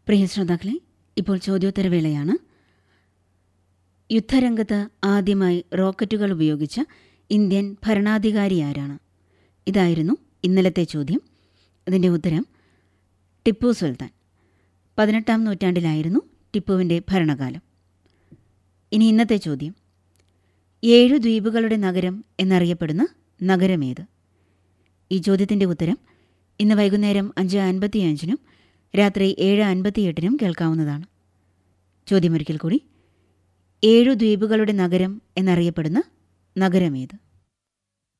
പ്രിയ ശ്രോതാക്കളെ ഇപ്പോൾ ചോദ്യോത്തരവേളയാണ് യുദ്ധരംഗത്ത് ആദ്യമായി റോക്കറ്റുകൾ ഉപയോഗിച്ച ഇന്ത്യൻ ഭരണാധികാരി ആരാണ് ഇതായിരുന്നു ഇന്നലത്തെ ചോദ്യം ഇതിൻ്റെ ഉത്തരം ടിപ്പു സുൽത്താൻ പതിനെട്ടാം നൂറ്റാണ്ടിലായിരുന്നു ടിപ്പുവിൻ്റെ ഭരണകാലം ഇനി ഇന്നത്തെ ചോദ്യം ഏഴു ദ്വീപുകളുടെ നഗരം എന്നറിയപ്പെടുന്ന നഗരമേത് ഈ ചോദ്യത്തിൻ്റെ ഉത്തരം ഇന്ന് വൈകുന്നേരം അഞ്ച് അൻപത്തിയഞ്ചിനും രാത്രി ഏഴ് അൻപത്തിയെട്ടിനും കേൾക്കാവുന്നതാണ് ചോദ്യമൊരിക്കൽ കൂടി ഏഴു ദ്വീപുകളുടെ നഗരം എന്നറിയപ്പെടുന്ന നഗരമേത്